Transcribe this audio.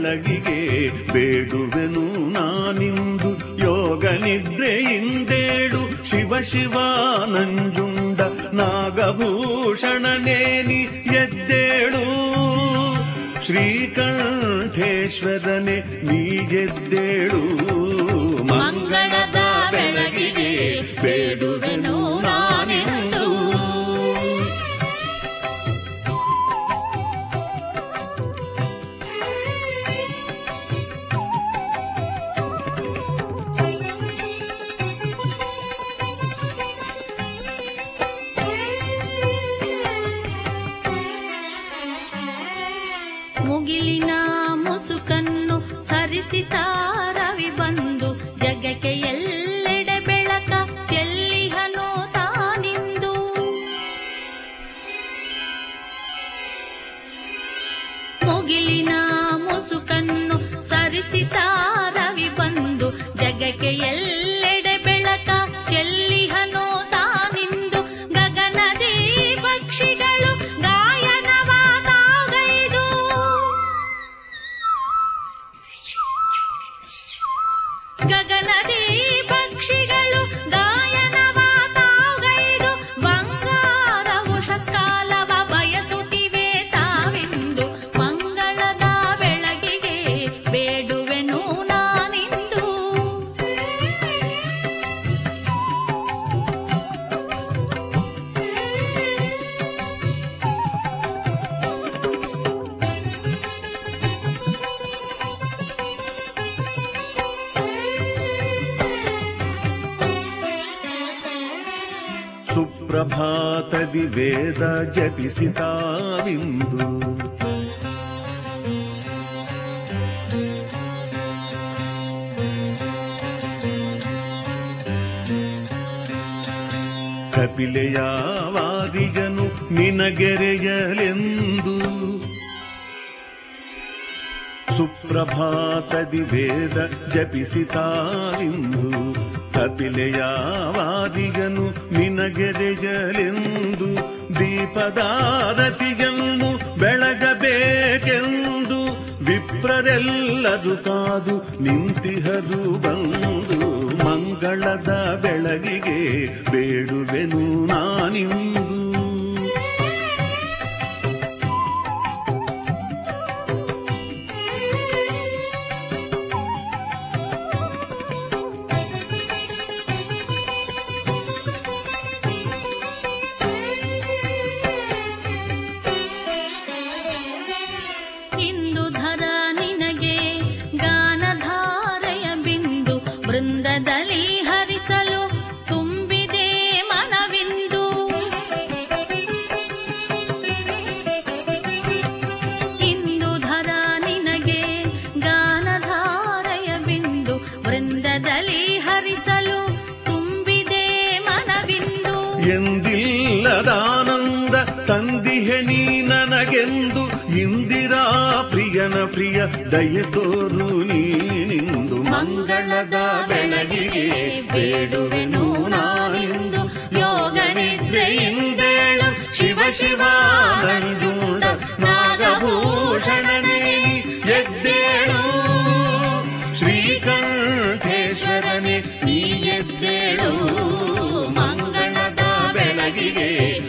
ಬೆಳಗಿಗೆ ಬೇಡುವೆನು ನಾನಿಂದು ಯೋಗ ನಿದ್ರೆಯಿಂದೇಳು ಶಿವ ಶಿವ ನಂಜುಂಡ ನಾಗಭೂಷಣನೇನಿ ಎದ್ದೇಳು ಶ್ರೀಕಂಠೇಶ್ವರನೆ ನೀ ಗೆದ್ದೇಳು ಮಂಗಳದ ಬೆಳಗಿಗೆ ಬೇಡುವೆನು ನಾನೆಂದು ಮುಗಿಲಿನ ಮುಸುಕನ್ನು ಸರಿಸಿತ ರವಿ ಬಂದು ಜಗಕ್ಕೆ ಎಲ್ಲೆಡೆ ಬೆಳಕ ಚೆಲ್ಲಿಹನು ತಾನಿಂದು ಮುಗಿಲಿನ ಮುಸುಕನ್ನು ಸರಿಸಿತ ರವಿ ಬಂದು ಜಗಕ್ಕೆ ಎಲ್ಲೆಡೆ ಬೆಳಕ ಚೆಲ್ಲಿಹನು ತಾನಿಂದು ಗಗನದಿ ಪಕ್ಷಿಗಳು ಗಾಯನವ ತಾಗೈದು ಗಗನದಿ ಪಕ್ಷಿಗಳು ಗಾಯನವ ತಾಗೈದು ಬಂಗಾರವು ಶಕಾಲವ ಬಯಸುತ್ತಿವೆ ತಾವಿಂದು ಮಂಗಳದ ಬೆಳಗಿಗೆ ಬೇಡುವೆನು ನಾನಿಂದು ಸುಪ್ರಭಾತದಿ ವೇದ ಜಪಿಸಿತಾವಿಂದು ಕಪಿಲೆಯಾವಾದಿಗನು ನಿನಗೆರೆಯಲೆಂದು ಸುಪ್ರಭಾತದಿ ವೇದ ಜಪಿಸಿತಾವಿಂದು ಕಪಿಲೆಯಾವಾದಿಗನು ನಿನಗೆರೆಯಲೆಂದು ದೀಪದಾರತಿಯನ್ನು ಬೆಳಗಬೇಕೆಂದು ವಿಪ್ರರೆಲ್ಲರೂ ಕಾದು ನಿಂತಿಹದು ಬಂದು ಮಂಗಳದ ಬೆಳಗಿಗೆ ಬೇಡುವೆನು ನಾನಿಂದು ಇಂದು ಧರ ನಿನಗೆ ಗಾನಧಾರೆಯ ಬಿಂದು ಬೃಂದದಲ್ಲಿ ಹರಿಸಲು ತುಂಬಿದೆ ಮನವಿಂದು ಇಂದು ಧರ ನಿನಗೆ ಗಾನಧಾರೆಯ ಬಿಂದು ಬೃಂದದಲ್ಲಿ ಹರಿಸಲು ತುಂಬಿದೆ ಮನವಿಂದು ಎಂದಿಲ್ಲದಾನಂದ ತಂದಿಹೆ ನೀ ನನಗೆಂದು ಇಂದಿರಾ ಪ್ರಿಯನ ಪ್ರಿಯ ದಯ ತೋರು ನೀನಿಂದು ಮಂಗಳದ ಬೆಳಗಿಗೆ ಬೇಡುವೆನು ನಾನಿಂದು ಯೋಗ ನಿದ್ರೆಯಿಂದೇಳು ಶಿವ ಶಿವ ನಂಜುಂಡ ನಾಗಭೂಷಣನೇ ಎದ್ದೇಳು ಶ್ರೀಕಂಠೇಶ್ವರನೇ ನೀ ಎದ್ದೇಳು ಮಂಗಳದ ಬೆಳಗಿಗೆ